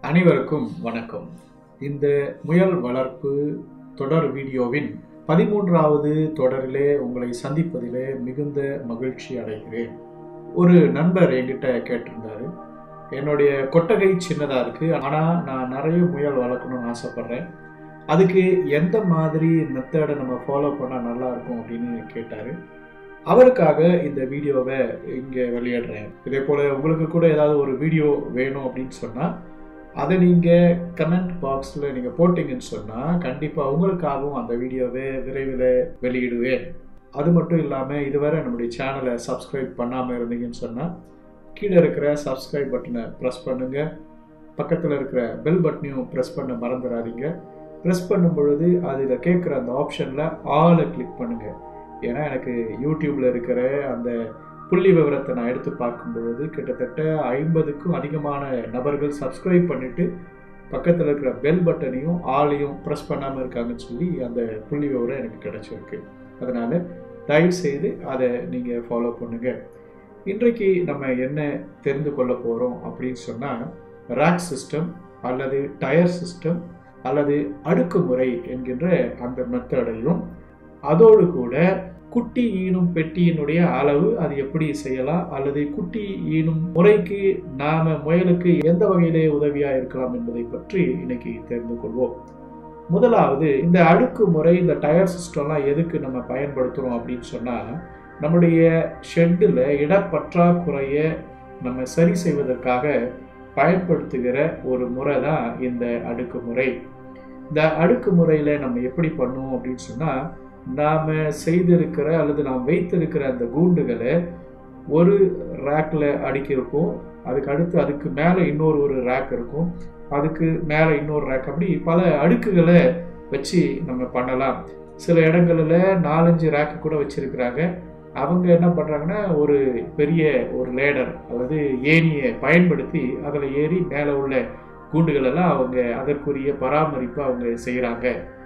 அனைவருக்கும் வணக்கம் இந்த முயல் வளர்ப்பு தொடர் வீடியோவின் பதிமூன்றாவது தொடரிலே உங்களை சந்திப்பதிலே மிகுந்த மகிழ்ச்சி அடைகிறேன் ஒரு நண்பர் என்கிட்ட கேட்டிருந்தாரு என்னுடைய கொட்டகை சின்னதாக இருக்குது ஆனால் நான் நிறைய முயல் வளர்க்கணும்னு ஆசைப்பட்றேன் அதுக்கு எந்த மாதிரி மெத்தடை நம்ம ஃபாலோ பண்ணால் நல்லா இருக்கும் அப்படின்னு கேட்டார் அவருக்காக இந்த வீடியோவை இங்கே வெளியிடுறேன் இதே போல் உங்களுக்கு கூட ஏதாவது ஒரு வீடியோ வேணும் அப்படின்னு சொன்னால் அதை நீங்கள் கமெண்ட் பாக்ஸில் நீங்கள் போட்டிங்கன்னு சொன்னால் கண்டிப்பாக உங்களுக்காகவும் அந்த வீடியோவை விரைவில் வெளியிடுவேன் அது மட்டும் இல்லாமல் இதுவரை நம்முடைய சேனலை சப்ஸ்கிரைப் பண்ணாமல் இருந்தீங்கன்னு சொன்னால் கீழே இருக்கிற சப்ஸ்கிரைப் பட்டனை ப்ரெஸ் பண்ணுங்கள் பக்கத்தில் இருக்கிற பெல் பட்டனையும் ப்ரெஸ் பண்ண மறந்துடாதீங்க ப்ரெஸ் பண்ணும் பொழுது அதில் கேட்குற அந்த ஆப்ஷனில் ஆளை கிளிக் பண்ணுங்கள் ஏன்னா எனக்கு யூடியூப்பில் இருக்கிற அந்த புள்ளி விவரத்தை நான் எடுத்து பார்க்கும் பொழுது கிட்டத்தட்ட ஐம்பதுக்கும் அதிகமான நபர்கள் சப்ஸ்கிரைப் பண்ணிவிட்டு பக்கத்தில் இருக்கிற பெல் பட்டனையும் ஆளையும் ப்ரெஸ் பண்ணாமல் இருக்காங்கன்னு சொல்லி அந்த புள்ளி விவரம் எனக்கு கிடச்சிருக்கு அதனால் தயவு செய்து அதை நீங்கள் ஃபாலோ பண்ணுங்கள் இன்றைக்கு நம்ம என்ன தெரிந்து கொள்ள போகிறோம் அப்படின்னு சொன்னால் ரேக் சிஸ்டம் அல்லது டயர் சிஸ்டம் அல்லது அடுக்குமுறை என்கின்ற அந்த மெத்தடையும் அதோடு கூட குட்டி ஈனும் பெட்டியினுடைய அளவு அது எப்படி செய்யலாம் அல்லது குட்டி ஈனும் முறைக்கு நாம முயலுக்கு எந்த வகையிலே உதவியா இருக்கலாம் என்பதை பற்றி இன்னைக்கு தெரிந்து கொள்வோம் முதலாவது இந்த அடுக்கு முறை இந்த டயர் சிஸ்டம்லாம் எதுக்கு நம்ம பயன்படுத்துகிறோம் அப்படின்னு சொன்னால் நம்முடைய ஷெட்டில் இடப்பற்றாக்குறையை நம்ம சரி செய்வதற்காக பயன்படுத்துகிற ஒரு முறை தான் இந்த அடுக்குமுறை இந்த அடுக்குமுறையில் நம்ம எப்படி பண்ணுவோம் அப்படின்னு சொன்னால் நாம் செய்திருக்கிற அல்லது நாம் வைத்திருக்கிற அந்த கூண்டுகளை ஒரு ரேக்கில் அடுக்கியிருப்போம் அதுக்கு அடுத்து அதுக்கு மேலே இன்னொரு ஒரு ரேக் இருக்கும் அதுக்கு மேலே இன்னொரு ரேக் அப்படி பல அடுக்குகளை வச்சு நம்ம பண்ணலாம் சில இடங்களில் நாலஞ்சு ரேக்கு கூட வச்சுருக்கிறாங்க அவங்க என்ன பண்ணுறாங்கன்னா ஒரு பெரிய ஒரு லேடர் அல்லது ஏணியை பயன்படுத்தி அதில் ஏறி மேலே உள்ள கூண்டுகளெல்லாம் அவங்க அதற்குரிய பராமரிப்பு அவங்க செய்கிறாங்க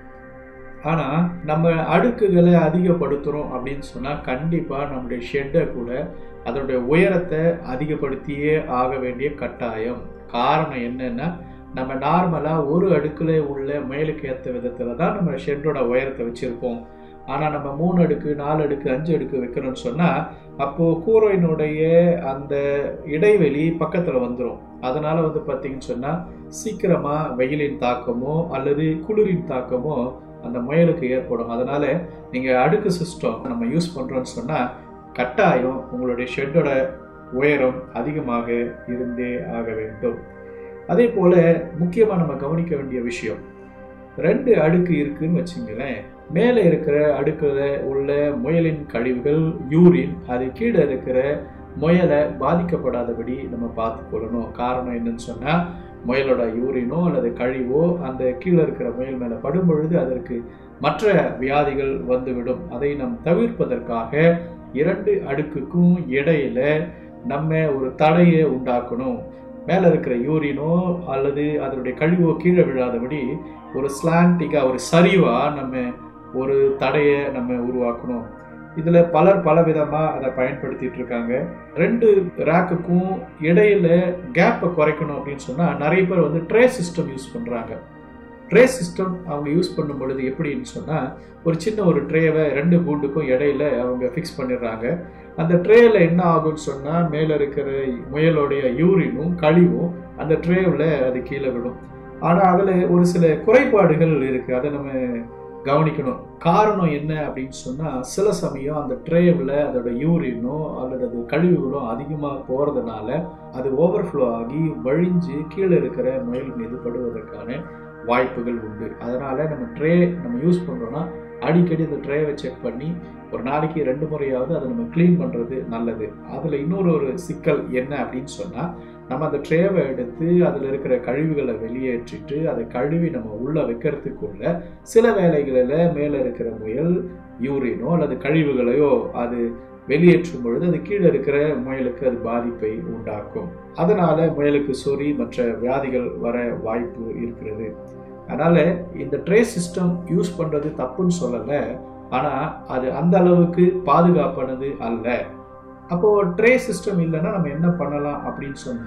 ஆனால் நம்ம அடுக்குகளை அதிகப்படுத்துகிறோம் அப்படின்னு சொன்னால் கண்டிப்பாக நம்முடைய ஷெட்டை கூட அதனுடைய உயரத்தை அதிகப்படுத்தியே ஆக வேண்டிய கட்டாயம் காரணம் என்னென்னா நம்ம நார்மலாக ஒரு அடுக்கில் உள்ள மேலுக்கு ஏற்ற விதத்தில் தான் நம்ம ஷெட்டோட உயரத்தை வச்சுருப்போம் ஆனால் நம்ம மூணு அடுக்கு நாலு அடுக்கு அஞ்சு அடுக்கு வைக்கிறோம்னு சொன்னால் அப்போது கூரையினுடைய அந்த இடைவெளி பக்கத்தில் வந்துடும் அதனால் வந்து பார்த்திங்கன்னு சொன்னால் சீக்கிரமாக வெயிலின் தாக்கமோ அல்லது குளிரின் தாக்கமோ அந்த முயலுக்கு ஏற்படும் அதனால் நீங்கள் அடுக்கு சிஸ்டம் நம்ம யூஸ் பண்ணுறோன்னு சொன்னால் கட்டாயம் உங்களுடைய ஷெட்டோட உயரம் அதிகமாக இருந்தே ஆக வேண்டும் அதே போல் முக்கியமாக நம்ம கவனிக்க வேண்டிய விஷயம் ரெண்டு அடுக்கு இருக்குன்னு வச்சுங்களேன் மேலே இருக்கிற அடுக்கில் உள்ள முயலின் கழிவுகள் யூரின் அது கீழே இருக்கிற முயலை பாதிக்கப்படாதபடி நம்ம பார்த்து கொள்ளணும் காரணம் என்னன்னு சொன்னால் முயலோட யூரினோ அல்லது கழிவோ அந்த கீழே இருக்கிற முயல் மேலே படும் பொழுது அதற்கு மற்ற வியாதிகள் வந்துவிடும் அதை நம் தவிர்ப்பதற்காக இரண்டு அடுக்குக்கும் இடையில நம்ம ஒரு தடையை உண்டாக்கணும் மேலே இருக்கிற யூரினோ அல்லது அதனுடைய கழிவோ கீழே விழாதபடி ஒரு ஸ்லாண்டிக்காக ஒரு சரிவாக நம்ம ஒரு தடையை நம்ம உருவாக்கணும் இதில் பலர் பல விதமாக அதை பயன்படுத்திட்டு இருக்காங்க ரெண்டு ரேக்குக்கும் இடையில கேப்பை குறைக்கணும் அப்படின்னு சொன்னால் நிறைய பேர் வந்து ட்ரே சிஸ்டம் யூஸ் பண்ணுறாங்க ட்ரே சிஸ்டம் அவங்க யூஸ் பண்ணும் பொழுது எப்படின்னு சொன்னால் ஒரு சின்ன ஒரு ட்ரேவை ரெண்டு கூண்டுக்கும் இடையில அவங்க ஃபிக்ஸ் பண்ணிடுறாங்க அந்த ட்ரேயில் என்ன ஆகும்னு சொன்னால் மேலே இருக்கிற முயலோடைய யூரினும் கழிவும் அந்த ட்ரேவில் அது கீழே விடும் ஆனால் அதில் ஒரு சில குறைபாடுகள் இருக்குது அதை நம்ம கவனிக்கணும் காரணம் என்ன அப்படின்னு சொன்னால் சில சமயம் அந்த ட்ரேவில் அதோட யூரினோ அல்லது அது கழிவுகளோ அதிகமாக போகிறதுனால அது ஓவர்ஃப்ளோ ஆகி வழிஞ்சு கீழே இருக்கிற முயல் மீது படுவதற்கான வாய்ப்புகள் உண்டு அதனால் நம்ம ட்ரே நம்ம யூஸ் பண்ணுறோன்னா அடிக்கடி அந்த ட்ரேவை செக் பண்ணி ஒரு நாளைக்கு ரெண்டு முறையாவது அதை நம்ம க்ளீன் பண்ணுறது நல்லது அதில் இன்னொரு ஒரு சிக்கல் என்ன அப்படின்னு சொன்னால் நம்ம அந்த ட்ரேவை எடுத்து அதில் இருக்கிற கழிவுகளை வெளியேற்றிட்டு அதை கழுவி நம்ம உள்ளே வைக்கிறதுக்குள்ள சில வேலைகளில் மேலே இருக்கிற முயல் யூரினோ அல்லது கழிவுகளையோ அது வெளியேற்றும் பொழுது அது கீழே இருக்கிற முயலுக்கு அது பாதிப்பை உண்டாக்கும் அதனால முயலுக்கு சொறி மற்ற வியாதிகள் வர வாய்ப்பு இருக்கிறது அதனால இந்த ட்ரே சிஸ்டம் யூஸ் பண்றது தப்புன்னு சொல்லலை ஆனா அது அந்த அளவுக்கு பாதுகாப்பானது அல்ல அப்போ ட்ரே சிஸ்டம் இல்லைன்னா நம்ம என்ன பண்ணலாம் அப்படின்னு சொன்னா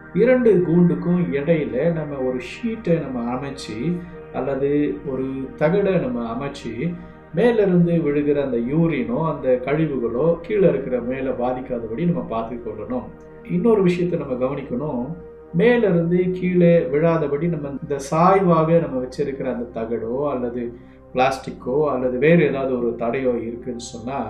இரண்டு கூண்டுக்கும் இடையில நம்ம ஒரு ஷீட்டை நம்ம அமைச்சு அல்லது ஒரு தகடை நம்ம அமைச்சு மேலிருந்து விழுகிற அந்த யூரினோ அந்த கழிவுகளோ கீழே இருக்கிற மேலே பாதிக்காதபடி நம்ம பார்த்து கொள்ளணும் இன்னொரு விஷயத்தை நம்ம கவனிக்கணும் மேலிருந்து கீழே விழாதபடி நம்ம இந்த சாய்வாக நம்ம வச்சிருக்கிற அந்த தகடோ அல்லது பிளாஸ்டிக்கோ அல்லது வேறு ஏதாவது ஒரு தடையோ இருக்குன்னு சொன்னால்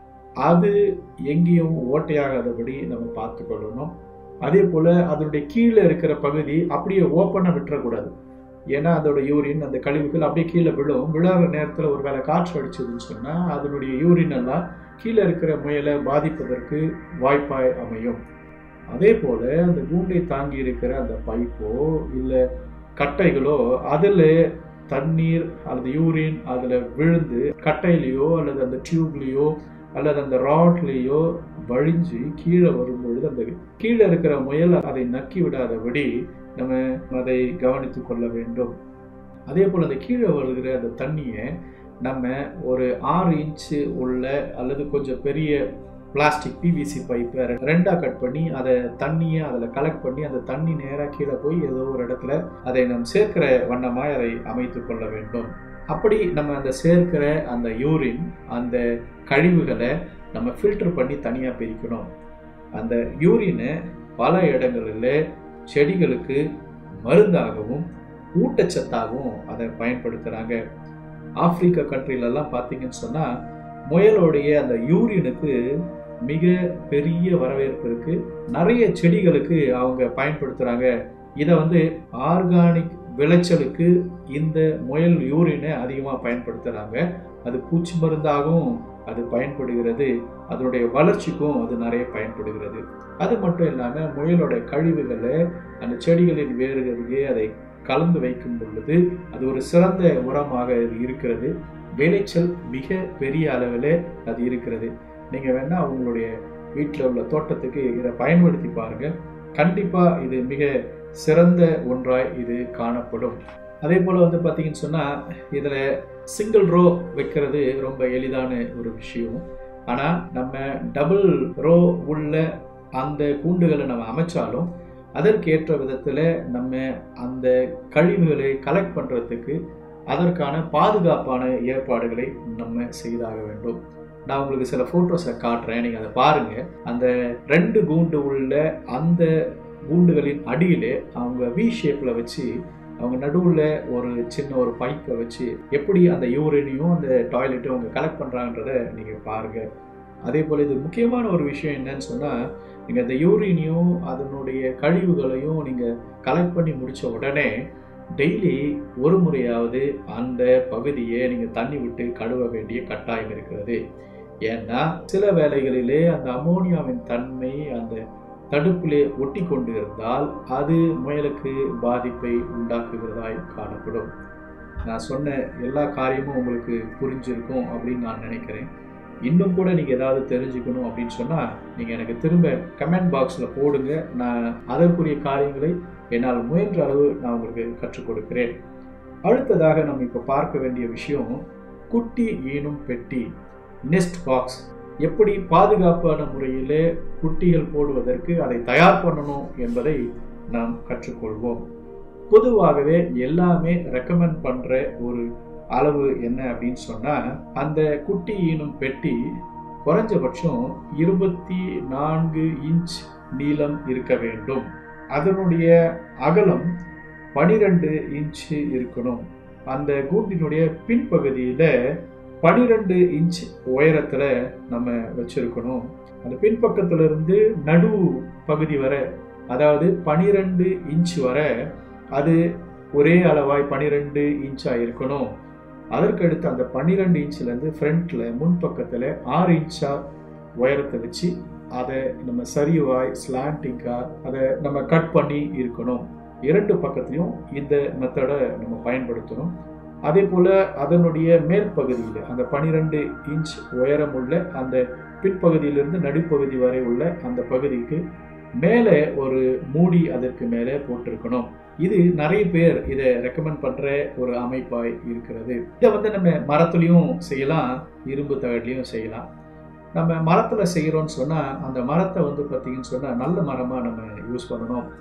அது எங்கேயும் ஓட்டையாகாதபடி நம்ம பார்த்து கொள்ளணும் அதே போல் அதனுடைய கீழே இருக்கிற பகுதி அப்படியே ஓப்பனாக விட்டுறக்கூடாது ஏன்னா அதோட யூரின் அந்த கழிவுகள் அப்படியே கீழே விழும் விழாத நேரத்தில் ஒரு வேளை காற்று அடிச்சதுன்னு சொன்னால் அதனுடைய யூரின் எல்லாம் கீழே இருக்கிற முயலை பாதிப்பதற்கு வாய்ப்பாய் அமையும் அதே போல் அந்த கூண்டை தாங்கி இருக்கிற அந்த பைப்போ இல்லை கட்டைகளோ அதில் தண்ணீர் அல்லது யூரின் அதில் விழுந்து கட்டையிலையோ அல்லது அந்த டியூப்லேயோ அல்லது அந்த ராட்லேயோ வழிஞ்சு கீழே வரும்பொழுது அந்த கீழே இருக்கிற முயல் அதை நக்கி விடாதபடி நம்ம அதை கவனித்து கொள்ள வேண்டும் அதே போல் அந்த கீழே வருகிற அந்த தண்ணியை நம்ம ஒரு ஆறு இன்ச்சு உள்ள அல்லது கொஞ்சம் பெரிய பிளாஸ்டிக் பிவிசி பைப்பை ரெண்டாக கட் பண்ணி அதை தண்ணியை அதில் கலெக்ட் பண்ணி அந்த தண்ணி நேராக கீழே போய் ஏதோ ஒரு இடத்துல அதை நம் சேர்க்கிற வண்ணமாய் அதை அமைத்து கொள்ள வேண்டும் அப்படி நம்ம அந்த சேர்க்கிற அந்த யூரின் அந்த கழிவுகளை நம்ம ஃபில்டர் பண்ணி தனியாக பிரிக்கணும் அந்த யூரினை பல இடங்களில் செடிகளுக்கு மருந்தாகவும் ஊட்டச்சத்தாகவும் அதை பயன்படுத்துகிறாங்க ஆப்பிரிக்கா கண்ட்ரிலெல்லாம் பார்த்தீங்கன்னு சொன்னால் முயலோடைய அந்த யூரினுக்கு மிக பெரிய வரவேற்பு இருக்குது நிறைய செடிகளுக்கு அவங்க பயன்படுத்துகிறாங்க இதை வந்து ஆர்கானிக் விளைச்சலுக்கு இந்த முயல் யூரினை அதிகமாக பயன்படுத்துகிறாங்க அது பூச்சி மருந்தாகவும் அது பயன்படுகிறது அதனுடைய வளர்ச்சிக்கும் அது நிறைய பயன்படுகிறது அது மட்டும் இல்லாமல் முயலோட கழிவுகளை அந்த செடிகளின் வேர்களுக்கு அதை கலந்து வைக்கும் பொழுது அது ஒரு சிறந்த உரமாக இருக்கிறது விளைச்சல் மிக பெரிய அளவில் அது இருக்கிறது நீங்கள் வேணால் அவங்களுடைய வீட்டில் உள்ள தோட்டத்துக்கு இதை பயன்படுத்தி பாருங்கள் கண்டிப்பாக இது மிக சிறந்த ஒன்றாய் இது காணப்படும் அதே போல் வந்து பார்த்தீங்கன்னு சொன்னால் இதில் சிங்கிள் ரோ வைக்கிறது ரொம்ப எளிதான ஒரு விஷயம் ஆனால் நம்ம டபுள் ரோ உள்ள அந்த கூண்டுகளை நம்ம அமைச்சாலும் அதற்கேற்ற விதத்தில் நம்ம அந்த கழிவுகளை கலெக்ட் பண்ணுறதுக்கு அதற்கான பாதுகாப்பான ஏற்பாடுகளை நம்ம செய்தாக வேண்டும் நான் உங்களுக்கு சில ஃபோட்டோஸை காட்டுறேன் நீங்கள் அதை பாருங்கள் அந்த ரெண்டு கூண்டு உள்ள அந்த கூண்டுகளின் அடியிலே அவங்க வி ஷேப்பில் வச்சு அவங்க நடுவில் ஒரு சின்ன ஒரு பைப்பை வச்சு எப்படி அந்த யூரினையும் அந்த டாய்லெட்டும் அவங்க கலெக்ட் பண்ணுறாங்கன்றத நீங்கள் பாருங்கள் அதே போல் இது முக்கியமான ஒரு விஷயம் என்னன்னு சொன்னால் நீங்கள் அந்த யூரினையும் அதனுடைய கழிவுகளையும் நீங்கள் கலெக்ட் பண்ணி முடித்த உடனே டெய்லி ஒரு முறையாவது அந்த பகுதியை நீங்கள் தண்ணி விட்டு கழுவ வேண்டிய கட்டாயம் இருக்கிறது ஏன்னா சில வேளைகளிலே அந்த அமோனியாவின் தன்மை அந்த தடுப்பிலே ஒட்டி கொண்டு இருந்தால் அது முயலுக்கு பாதிப்பை உண்டாக்குகிறதாய் காணப்படும் நான் சொன்ன எல்லா காரியமும் உங்களுக்கு புரிஞ்சிருக்கும் அப்படின்னு நான் நினைக்கிறேன் இன்னும் கூட நீங்கள் ஏதாவது தெரிஞ்சுக்கணும் அப்படின்னு சொன்னால் நீங்கள் எனக்கு திரும்ப கமெண்ட் பாக்ஸில் போடுங்க நான் அதற்குரிய காரியங்களை என்னால் முயன்ற அளவு நான் உங்களுக்கு கற்றுக் கொடுக்கிறேன் அடுத்ததாக நம்ம இப்போ பார்க்க வேண்டிய விஷயம் குட்டி ஈனும் பெட்டி நெஸ்ட் பாக்ஸ் எப்படி பாதுகாப்பான முறையில் குட்டிகள் போடுவதற்கு அதை தயார் பண்ணணும் என்பதை நாம் கற்றுக்கொள்வோம் பொதுவாகவே எல்லாமே ரெக்கமெண்ட் பண்ணுற ஒரு அளவு என்ன அப்படின்னு சொன்னால் அந்த குட்டி ஈனும் பெட்டி குறைஞ்சபட்சம் இருபத்தி நான்கு இன்ச் நீளம் இருக்க வேண்டும் அதனுடைய அகலம் பனிரெண்டு இன்ச்சு இருக்கணும் அந்த கூட்டினுடைய பின்பகுதியில் பனிரெண்டு இன்ச் உயரத்தில் நம்ம வச்சுருக்கணும் அந்த பின்பக்கத்திலிருந்து நடு பகுதி வரை அதாவது பனிரெண்டு இன்ச் வரை அது ஒரே அளவாய் பனிரெண்டு இன்ச்சாக இருக்கணும் அதற்கடுத்து அந்த பன்னிரெண்டு இன்ச்லேருந்து ஃப்ரண்ட்டில் முன்பக்கத்தில் ஆறு இன்ச்சாக உயரத்தை வச்சு அதை நம்ம சரிவாய் ஸ்லாண்டிங்காக அதை நம்ம கட் பண்ணி இருக்கணும் இரண்டு பக்கத்துலையும் இந்த மெத்தடை நம்ம பயன்படுத்தணும் அதே போல் அதனுடைய மேல் பகுதியில் அந்த பனிரெண்டு இன்ச் உயரம் உள்ள அந்த பின்பகுதியிலிருந்து நடுப்பகுதி வரை உள்ள அந்த பகுதிக்கு மேலே ஒரு மூடி அதற்கு மேலே போட்டிருக்கணும் இது நிறைய பேர் இதை ரெக்கமெண்ட் பண்ணுற ஒரு அமைப்பாய் இருக்கிறது இதை வந்து நம்ம மரத்துலையும் செய்யலாம் இரும்பு தகட்லையும் செய்யலாம் நம்ம மரத்தில் செய்கிறோன்னு சொன்னால் அந்த மரத்தை வந்து பார்த்திங்கன்னு சொன்னால் நல்ல மரமாக நம்ம யூஸ் பண்ணணும்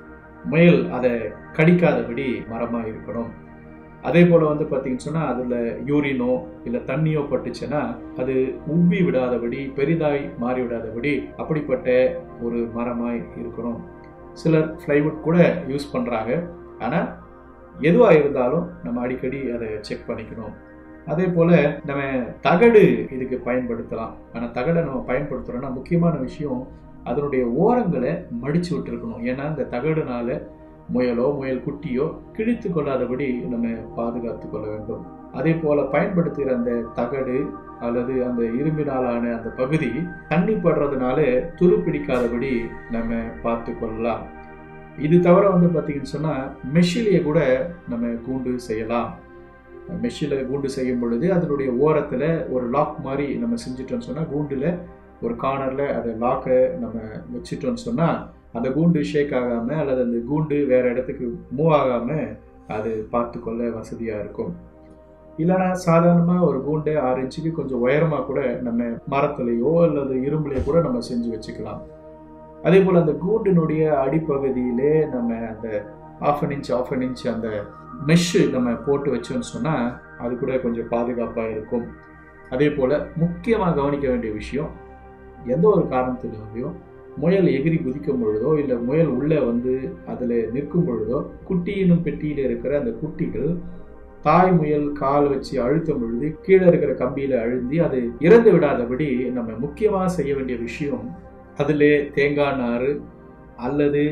முயல் அதை கடிக்காதபடி மரமாக இருக்கணும் அதே போல் வந்து பார்த்தீங்கன்னு சொன்னால் அதில் யூரினோ இல்லை தண்ணியோ பட்டுச்சுன்னா அது உப்பி விடாதபடி பெரிதாய் மாறி விடாதபடி அப்படிப்பட்ட ஒரு மரமாய் இருக்கணும் சிலர் ஃப்ளைவுட் கூட யூஸ் பண்ணுறாங்க ஆனால் எதுவாக இருந்தாலும் நம்ம அடிக்கடி அதை செக் பண்ணிக்கணும் அதே போல் நம்ம தகடு இதுக்கு பயன்படுத்தலாம் ஆனால் தகடை நம்ம பயன்படுத்துகிறோன்னா முக்கியமான விஷயம் அதனுடைய ஓரங்களை மடித்து விட்டுருக்கணும் ஏன்னா இந்த தகடுனால முயலோ முயல் குட்டியோ கிழித்து கொள்ளாதபடி நம்ம பாதுகாத்து கொள்ள வேண்டும் அதே போல் பயன்படுத்துகிற அந்த தகடு அல்லது அந்த இரும்பினாலான அந்த பகுதி தண்ணி படுறதுனால துரு பிடிக்காதபடி நம்ம பார்த்து கொள்ளலாம் இது தவிர வந்து பார்த்தீங்கன்னு சொன்னால் மெஷிலேயே கூட நம்ம கூண்டு செய்யலாம் மெஷில் கூண்டு செய்யும் பொழுது அதனுடைய ஓரத்தில் ஒரு லாக் மாதிரி நம்ம செஞ்சிட்டோம்னு சொன்னால் கூண்டில் ஒரு கார்னரில் அதை லாக்கை நம்ம வச்சிட்டோம்னு சொன்னால் அந்த கூண்டு ஷேக் ஆகாமல் அல்லது அந்த கூண்டு வேறு இடத்துக்கு மூவ் ஆகாமல் அது பார்த்து கொள்ள வசதியாக இருக்கும் இல்லைனா சாதாரணமாக ஒரு கூண்டை ஆறு இன்ச்சுக்கு கொஞ்சம் உயரமாக கூட நம்ம மரத்துலேயோ அல்லது இரும்புலையோ கூட நம்ம செஞ்சு வச்சுக்கலாம் அதே போல் அந்த கூண்டினுடைய அடிப்பகுதியிலே நம்ம அந்த half an inch half an inch அந்த மெஷ்ஷு நம்ம போட்டு வச்சோம்னு சொன்னால் அது கூட கொஞ்சம் பாதுகாப்பாக இருக்கும் அதே போல் முக்கியமாக கவனிக்க வேண்டிய விஷயம் எந்த ஒரு காரணத்துக்காகவும் முயல் எகிரி குதிக்கும் பொழுதோ இல்லை முயல் உள்ளே வந்து அதில் நிற்கும் பொழுதோ குட்டியினும் பெட்டியில் இருக்கிற அந்த குட்டிகள் தாய் முயல் கால் வச்சு அழுத்தும் பொழுது கீழே இருக்கிற கம்பியில் அழுந்தி அது இறந்து விடாதபடி நம்ம முக்கியமாக செய்ய வேண்டிய விஷயம் அதில் தேங்காய் நார் அல்லது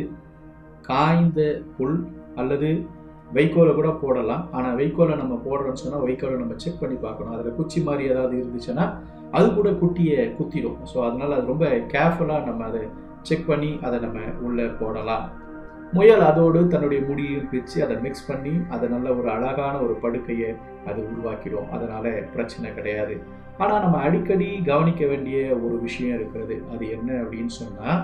காய்ந்த புல் அல்லது வைக்கோலை கூட போடலாம் ஆனால் வைக்கோலை நம்ம போடுறோம்னு சொன்னால் வைக்கோலை நம்ம செக் பண்ணி பார்க்கணும் அதில் குச்சி மாதிரி ஏதாவது இருந்துச்சுன்னா அது கூட குட்டியை குத்திடும் ஸோ அதனால் அது ரொம்ப கேர்ஃபுல்லாக நம்ம அதை செக் பண்ணி அதை நம்ம உள்ளே போடலாம் முயல் அதோடு தன்னுடைய முடியையும் பிரித்து அதை மிக்ஸ் பண்ணி அதை நல்ல ஒரு அழகான ஒரு படுக்கையை அது உருவாக்கிடும் அதனால் பிரச்சனை கிடையாது ஆனால் நம்ம அடிக்கடி கவனிக்க வேண்டிய ஒரு விஷயம் இருக்கிறது அது என்ன அப்படின்னு சொன்னால்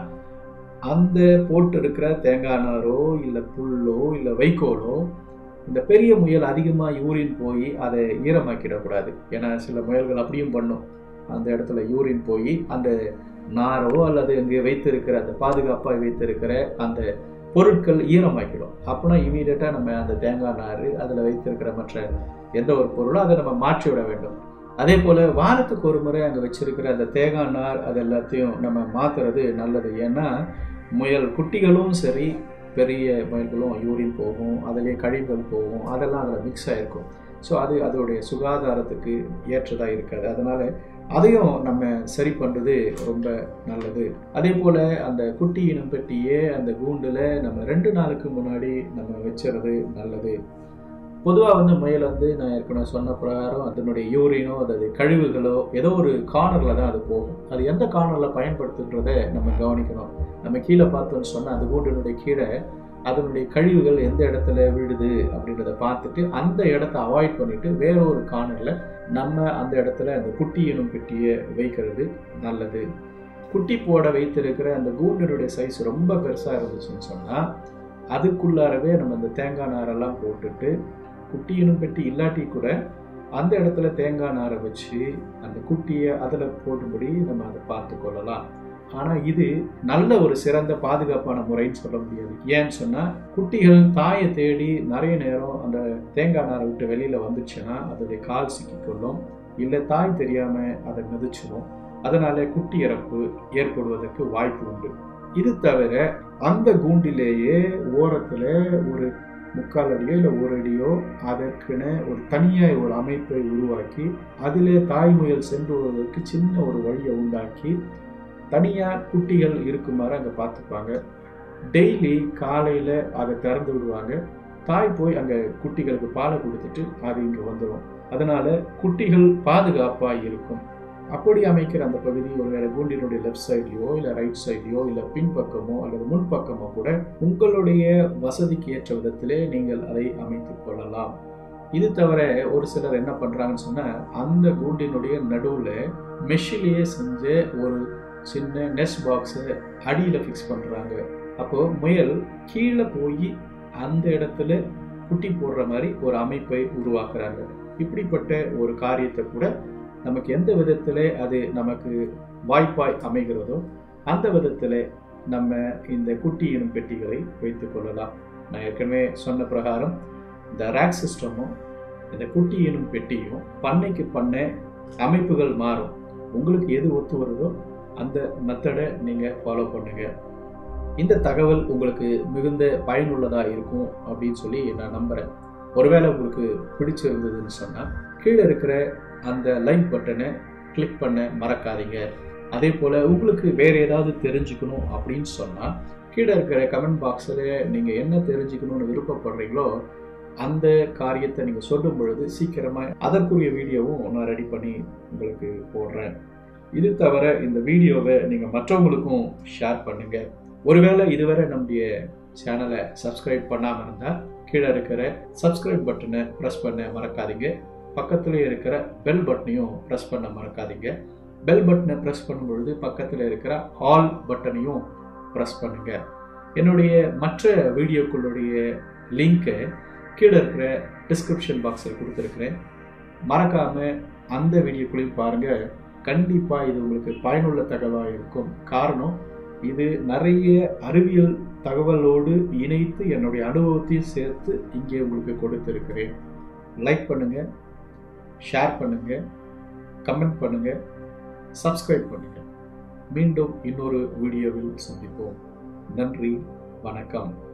அந்த போட்டு இருக்கிற தேங்காய் நாரோ இல்லை புல்லோ இல்லை வைக்கோலோ இந்த பெரிய முயல் அதிகமாக யூரின் போய் அதை ஈரமாக்கிடக்கூடாது ஏன்னா சில முயல்கள் அப்படியும் பண்ணும் அந்த இடத்துல யூரின் போய் அந்த நாரோ அல்லது இங்கே வைத்திருக்கிற அந்த பாதுகாப்பாக வைத்திருக்கிற அந்த பொருட்கள் ஈரமாக்கிடும் அப்படின்னா இமீடியட்டாக நம்ம அந்த தேங்காய் நார் அதில் வைத்திருக்கிற மற்ற எந்த ஒரு பொருளோ அதை நம்ம மாற்றி விட வேண்டும் அதே போல் வாரத்துக்கு ஒரு முறை அங்கே வச்சிருக்கிற அந்த தேங்காய் நார் அது எல்லாத்தையும் நம்ம மாற்றுறது நல்லது ஏன்னா முயல் குட்டிகளும் சரி பெரிய முயல்களும் யூரின் போகும் அதிலே கழிவுகள் போகும் அதெல்லாம் அதில் மிக்ஸ் ஆகிருக்கும் ஸோ அது அதோடைய சுகாதாரத்துக்கு ஏற்றதாக இருக்காது அதனால் அதையும் நம்ம சரி பண்ணுறது ரொம்ப நல்லது அதே போல் அந்த குட்டி இனம் பெட்டியே அந்த கூண்டில் நம்ம ரெண்டு நாளுக்கு முன்னாடி நம்ம வச்சுறது நல்லது பொதுவாக வந்து முயல் வந்து நான் ஏற்கனவே சொன்ன பிரகாரம் அதனுடைய யூரினோ அதாவது கழிவுகளோ ஏதோ ஒரு கார்னரில் தான் அது போகும் அது எந்த கார்னரில் பயன்படுத்துன்றதை நம்ம கவனிக்கணும் நம்ம கீழே பார்த்தோம்னு சொன்னால் அந்த கூண்டினுடைய கீழே அதனுடைய கழிவுகள் எந்த இடத்துல விழுது அப்படின்றத பார்த்துட்டு அந்த இடத்த அவாய்ட் பண்ணிட்டு வேற ஒரு கார்னரில் நம்ம அந்த இடத்துல அந்த குட்டி எனும் பெட்டியை வைக்கிறது நல்லது குட்டி போட வைத்திருக்கிற அந்த கூண்டினுடைய சைஸ் ரொம்ப பெருசாக இருந்துச்சுன்னு சொன்னால் அதுக்குள்ளாரவே நம்ம அந்த தேங்காய் நாரெல்லாம் போட்டுட்டு குட்டியினும் பெட்டி இல்லாட்டி கூட அந்த இடத்துல தேங்காய் நாரை வச்சு அந்த குட்டியை அதில் போடும்படி நம்ம அதை பார்த்து கொள்ளலாம் ஆனால் இது நல்ல ஒரு சிறந்த பாதுகாப்பான முறைன்னு சொல்ல முடியாது ஏன்னு சொன்னால் குட்டிகள் தாயை தேடி நிறைய நேரம் அந்த தேங்காய் நாரை விட்டு வெளியில் வந்துச்சுன்னா அதோடைய கால் சிக்கிக்கொள்ளும் இல்லை தாய் தெரியாமல் அதை மிதிச்சிடும் அதனால குட்டி இறப்பு ஏற்படுவதற்கு வாய்ப்பு உண்டு இது தவிர அந்த கூண்டிலேயே ஓரத்தில் ஒரு முக்கால் அடியோ இல்லை ஒரு அடியோ அதற்கென ஒரு தனியாக ஒரு அமைப்பை உருவாக்கி அதிலே தாய் முயல் சென்று வருவதற்கு சின்ன ஒரு வழியை உண்டாக்கி தனியாக குட்டிகள் இருக்குமாறு அங்கே பார்த்துப்பாங்க டெய்லி காலையில் அதை திறந்து விடுவாங்க தாய் போய் அங்கே குட்டிகளுக்கு பாலை கொடுத்துட்டு அது இங்கே வந்துடும் அதனால் குட்டிகள் பாதுகாப்பாக இருக்கும் அப்படி அமைக்கிற அந்த பகுதி ஒருவேளை கூண்டினுடைய லெஃப்ட் சைட்லையோ இல்லை ரைட் சைட்லையோ இல்லை பின்பக்கமோ அல்லது முன்பக்கமோ கூட உங்களுடைய வசதிக்கு ஏற்ற விதத்திலே நீங்கள் அதை அமைத்துக் கொள்ளலாம் இது தவிர ஒரு சிலர் என்ன பண்ணுறாங்கன்னு சொன்னால் அந்த கூண்டினுடைய நடுவில் மெஷிலேயே செஞ்ச ஒரு சின்ன நெஸ்ட் பாக்ஸை அடியில் ஃபிக்ஸ் பண்ணுறாங்க அப்போது முயல் கீழே போய் அந்த இடத்துல குட்டி போடுற மாதிரி ஒரு அமைப்பை உருவாக்குறாங்க இப்படிப்பட்ட ஒரு காரியத்தை கூட நமக்கு எந்த விதத்தில் அது நமக்கு வாய்ப்பாய் அமைகிறதோ அந்த விதத்தில் நம்ம இந்த குட்டி எனும் பெட்டிகளை வைத்துக் கொள்ளலாம் நான் ஏற்கனவே சொன்ன பிரகாரம் இந்த ரேக் சிஸ்டமும் இந்த குட்டி எனும் பெட்டியும் பண்ணைக்கு பண்ணை அமைப்புகள் மாறும் உங்களுக்கு எது ஒத்து வருதோ அந்த மெத்தடை நீங்கள் ஃபாலோ பண்ணுங்க இந்த தகவல் உங்களுக்கு மிகுந்த பயனுள்ளதாக இருக்கும் அப்படின்னு சொல்லி நான் நம்புகிறேன் ஒருவேளை உங்களுக்கு பிடிச்சிருந்ததுன்னு சொன்னால் கீழே இருக்கிற அந்த லைக் பட்டனை கிளிக் பண்ண மறக்காதீங்க அதே போல் உங்களுக்கு வேறு ஏதாவது தெரிஞ்சுக்கணும் அப்படின்னு சொன்னால் கீழே இருக்கிற கமெண்ட் பாக்ஸில் நீங்கள் என்ன தெரிஞ்சுக்கணும்னு விருப்பப்படுறீங்களோ அந்த காரியத்தை நீங்கள் சொல்லும் பொழுது சீக்கிரமாக அதற்குரிய வீடியோவும் நான் ரெடி பண்ணி உங்களுக்கு போடுறேன் இது தவிர இந்த வீடியோவை நீங்கள் மற்றவங்களுக்கும் ஷேர் பண்ணுங்கள் ஒருவேளை இதுவரை நம்முடைய சேனலை சப்ஸ்கிரைப் பண்ணாமல் இருந்தால் கீழே இருக்கிற சப்ஸ்கிரைப் பட்டனை ப்ரெஸ் பண்ண மறக்காதீங்க பக்கத்தில் இருக்கிற பெல் பட்டனையும் ப்ரெஸ் பண்ண மறக்காதீங்க பெல் பட்டனை ப்ரெஸ் பண்ணும் பொழுது பக்கத்தில் இருக்கிற ஆல் பட்டனையும் ப்ரெஸ் பண்ணுங்க என்னுடைய மற்ற வீடியோக்களுடைய லிங்க்கை கீழே இருக்கிற டிஸ்கிரிப்ஷன் பாக்ஸில் கொடுத்துருக்குறேன் மறக்காமல் அந்த வீடியோக்குள்ளேயும் பாருங்கள் கண்டிப்பாக இது உங்களுக்கு பயனுள்ள தகவலாக இருக்கும் காரணம் இது நிறைய அறிவியல் தகவலோடு இணைத்து என்னுடைய அனுபவத்தையும் சேர்த்து இங்கே உங்களுக்கு கொடுத்துருக்கிறேன் லைக் பண்ணுங்கள் ஷேர் பண்ணுங்கள் கமெண்ட் பண்ணுங்கள் சப்ஸ்கிரைப் பண்ணுங்கள் மீண்டும் இன்னொரு வீடியோவில் சந்திப்போம் நன்றி வணக்கம்